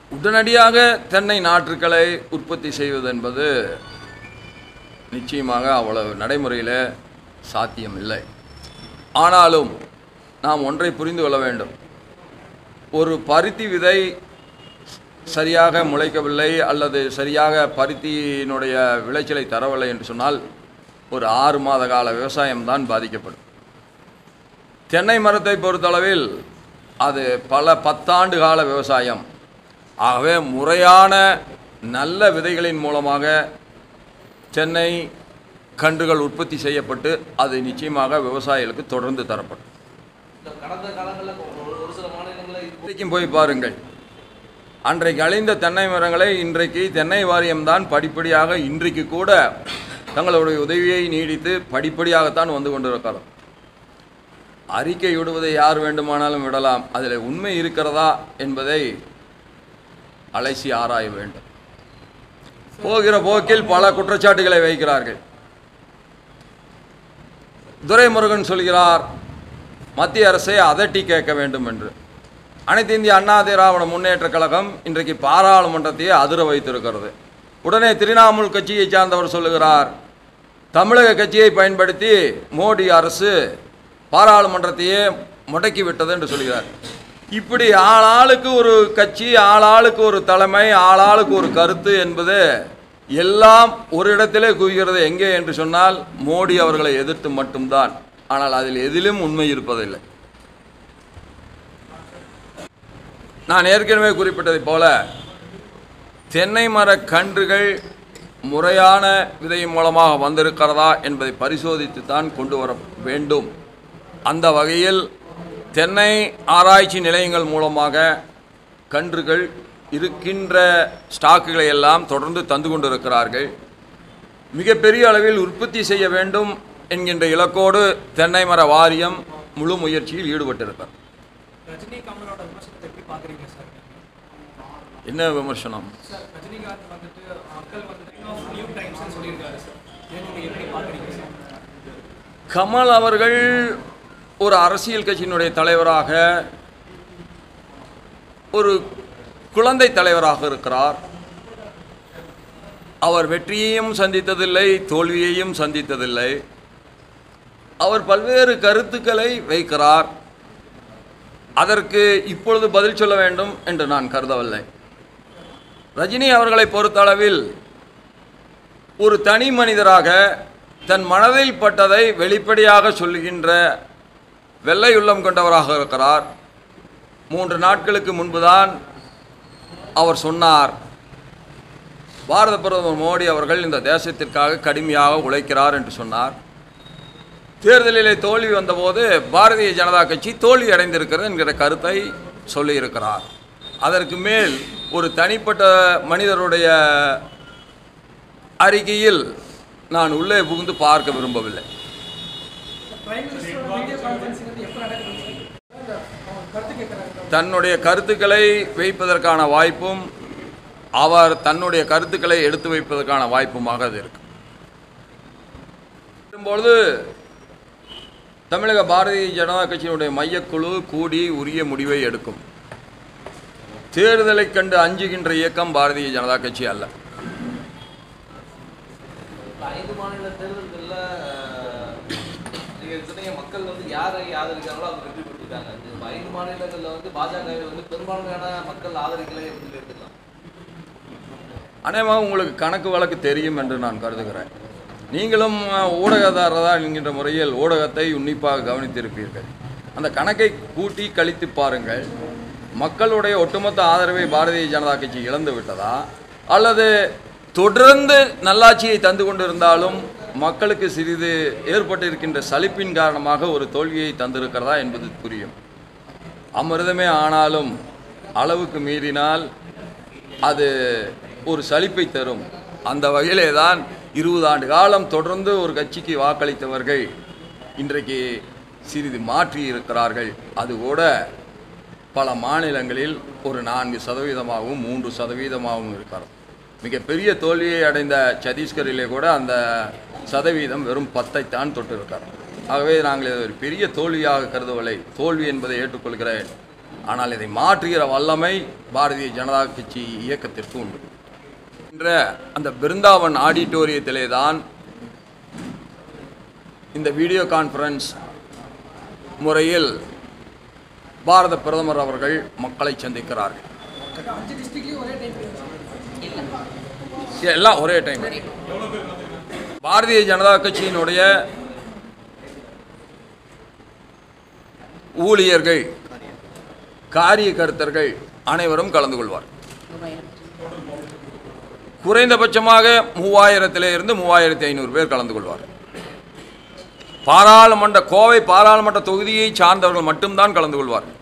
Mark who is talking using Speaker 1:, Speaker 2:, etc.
Speaker 1: உடனடியாக தென்னை நாற்றுக்களை உற்பத்தி செய்வது என்பது நிச்சயமாக அவ்வளவு நடைமுறையில் சாத்தியமில்லை ஆனாலும் நாம் ஒன்றை புரிந்து கொள்ள வேண்டும் ஒரு பருத்தி விதை சரியாக முளைக்கவில்லை அல்லது சரியாக பருத்தியினுடைய விளைச்சலை தரவில்லை என்று சொன்னால் ஒரு ஆறு மாத கால விவசாயம்தான் பாதிக்கப்படும் தென்னை மரத்தை பொறுத்தளவில் அது பல பத்தாண்டு கால விவசாயம் ஆகவே முறையான நல்ல விதைகளின் மூலமாக தென்னை கன்றுகள் உற்பத்தி செய்யப்பட்டு அது நிச்சயமாக விவசாயிகளுக்கு தொடர்ந்து தரப்படும்
Speaker 2: இந்த கடந்த காலங்களில் ஒரு ஒரு சில மாநிலங்களில் இது
Speaker 1: இன்றைக்கும் போய் பாருங்கள் அன்றைக்கு அழிந்த தென்னை மரங்களை இன்றைக்கு தென்னை வாரியம்தான் படிப்படியாக இன்றைக்கு கூட தங்களுடைய உதவியை நீடித்து படிப்படியாகத்தான் வந்து கொண்டிருக்கிறது அறிக்கை விடுவதை யார் வேண்டுமானாலும் விடலாம் அதில் உண்மை இருக்கிறதா என்பதை அலசி ஆராய வேண்டும் போகிற போக்கில் பல குற்றச்சாட்டுகளை வைக்கிறார்கள் துரைமுருகன் சொல்கிறார் மத்திய அரசை அதட்டி கேட்க வேண்டும் என்று அனைத்து இந்திய அண்ணா திராவிட முன்னேற்றக் கழகம் இன்றைக்கு பாராளுமன்றத்தையே அதிர வைத்திருக்கிறது உடனே திரிணாமுல் கட்சியை சார்ந்தவர் சொல்லுகிறார் தமிழக கட்சியை பயன்படுத்தி மோடி அரசு பாராளுமன்றத்தையே முடக்கி விட்டது என்று சொல்கிறார் இப்படி ஆளாளுக்கு ஒரு கட்சி ஆளாளுக்கு ஒரு தலைமை ஆளாளுக்கு ஒரு கருத்து என்பது எல்லாம் ஒரு இடத்திலே குவிகிறது எங்கே என்று சொன்னால் மோடி அவர்களை எதிர்த்து மட்டும்தான் ஆனால் அதில் எதிலும் உண்மை இருப்பதில்லை நான் ஏற்கனவே குறிப்பிட்டதைப் போல தென்னை மர கன்றுகள் முறையான விதை மூலமாக வந்திருக்கிறதா என்பதை பரிசோதித்து தான் கொண்டு வர வேண்டும் அந்த வகையில் தென்னை ஆராய்ச்சி நிலையங்கள் மூலமாக கன்றுகள் இருக்கின்ற ஸ்டாக்குகளை எல்லாம் தொடர்ந்து தந்து கொண்டிருக்கிறார்கள் மிகப்பெரிய அளவில் உற்பத்தி செய்ய வேண்டும் என்கின்ற இலக்கோடு தென்னை மர வாரியம் முழு முயற்சியில் ஈடுபட்டிருக்கிறார்
Speaker 3: ரஜினி கமலோட விமர்சனத்தை எப்படி பார்க்குறீங்க சார்
Speaker 1: என்ன விமர்சனம்
Speaker 3: சார் ரஜினிகாந்த் வந்துட்டு மக்கள் வந்துட்டு நியூ டைம்ஸ்னு சொல்லியிருக்காரு சார் இதை நீங்கள் எப்படி பார்க்குறீங்க சார்
Speaker 1: கமல் அவர்கள் ஒரு அரசியல் கட்சியினுடைய தலைவராக ஒரு குழந்தை தலைவராக இருக்கிறார் அவர் வெற்றியையும் சந்தித்ததில்லை தோல்வியையும் சந்தித்ததில்லை அவர் பல்வேறு கருத்துக்களை வைக்கிறார் அதற்கு இப்பொழுது பதில் சொல்ல வேண்டும் என்று நான் கருதவில்லை ரஜினி அவர்களை பொறுத்தளவில் ஒரு தனி மனிதராக தன் மனதில் பட்டதை வெளிப்படையாக சொல்லுகின்ற வெள்ளை உள்ளம் கொண்டவராக இருக்கிறார் மூன்று நாட்களுக்கு முன்புதான் அவர் சொன்னார் பாரத பிரதமர் மோடி அவர்கள் இந்த தேசத்திற்காக கடுமையாக உழைக்கிறார் என்று சொன்னார் தேர்தலிலே தோல்வி வந்தபோது பாரதிய ஜனதா கட்சி தோல்வி அடைந்திருக்கிறது என்கிற கருத்தை சொல்லியிருக்கிறார் அதற்கு மேல் ஒரு தனிப்பட்ட மனிதருடைய அறிக்கையில் நான் உள்ளே புகுந்து பார்க்க விரும்பவில்லை
Speaker 3: பிரைம் மினிஸ்டரோட வீடியோ கான்ஃபரன்சிங் வந்து எப்போ நடக்குது சார் அவங்க கருத்து கேட்குறாங்க
Speaker 1: தன்னுடைய கருத்துக்களை வைப்பதற்கான வாய்ப்பும் அவர் தன்னுடைய கருத்துக்களை எடுத்து வைப்பதற்கான வாய்ப்புமாக அது இருக்கு பொழுது தமிழக பாரதிய ஜனதா கட்சியினுடைய மையக்குழு கூடி உரிய முடிவை எடுக்கும் தேர்தலைக் கண்டு அஞ்சுகின்ற இயக்கம் பாரதிய ஜனதா கட்சி அல்ல
Speaker 2: இப்ப ஐந்து மாநில தேர்தல்களில் நீங்கள் சொன்னீங்க மக்கள் வந்து யாரை ஆதரிக்கிறாங்களோ அவங்க வெற்றி பெற்றிருக்காங்க இந்த ஐந்து மாநிலங்களில் வந்து பாஜகவை வந்து பெரும்பான்மையான மக்கள் ஆதரிக்கலை எப்படி எடுத்துக்கலாம்
Speaker 1: அநேகமாக உங்களுக்கு கணக்கு வழக்கு தெரியும் என்று நான் கருதுகிறேன் நீங்களும் அஹ், ஊடகதாரரா என்கின்ற முறையில் ஊடகத்தை உன்னிப்பாக கவனித்திருப்பீர்கள் அந்த கணக்கை கூட்டி கழித்து பாருங்கள் மக்களுடைய ஒட்டுமொத்த ஆதரவை பாரதிய ஜனதா கட்சி இழந்து விட்டதா அல்லது தொடர்ந்து நல்லாட்சியை தந்து கொண்டிருந்தாலும் மக்களுக்கு சிறிது ஏற்பட்டிருக்கின்ற சலிப்பின் காரணமாக ஒரு தோல்வியை தந்திருக்கிறதா என்பது புரியும் அமிர்தமே ஆனாலும் அளவுக்கு மீறினால் அது ஒரு சலிப்பை தரும் அந்த வகையிலே தான் இருபது ஆண்டு காலம் தொடர்ந்து ஒரு கட்சிக்கு வாக்களித்தவர்கள் இன்றைக்கு சிறிது மாற்றி இருக்கிறார்கள் அது கூட பல மாநிலங்களில் ஒரு நான்கு சதவீதமாகவும் மூன்று சதவீதமாகவும் இருக்கிறது மிகப்பெரிய தோல்வியை அடைந்த சத்தீஸ்கரிலே கூட அந்த சதவீதம் வெறும் பத்தைத்தான் தொட்டிருக்கிறார் ஆகவே நாங்கள் இதை ஒரு பெரிய தோல்வியாக கருதவில்லை தோல்வி என்பதை ஏற்றுக்கொள்கிறேன் ஆனால் இதை மாற்றுகிற வல்லமை பாரதிய ஜனதா கட்சி இயக்கத்திற்கு உண்டு என்ற அந்த பிருந்தாவன் ஆடிட்டோரியத்திலே தான் இந்த வீடியோ கான்ஃபரன்ஸ் முறையில் பாரத பிரதமர் அவர்கள் மக்களை சந்திக்கிறார்கள்
Speaker 3: அஞ்சு டிஸ்ட்ரிக்ட்லேயும் ஒரே டைம்
Speaker 1: எல்லாம் ஒரே டைம் பாரதிய ஜனதா கட்சியினுடைய ஊழியர்கள் காரியகர்த்தர்கள் அனைவரும் கலந்து கொள்வார் குறைந்தபட்சமாக மூவாயிரத்திலே இருந்து மூவாயிரத்தி ஐநூறு பேர் கலந்து கொள்வார் பாராளுமன்ற கோவை பாராளுமன்ற தொகுதியை சார்ந்தவர்கள் மட்டும்தான் கலந்து கொள்வார்கள்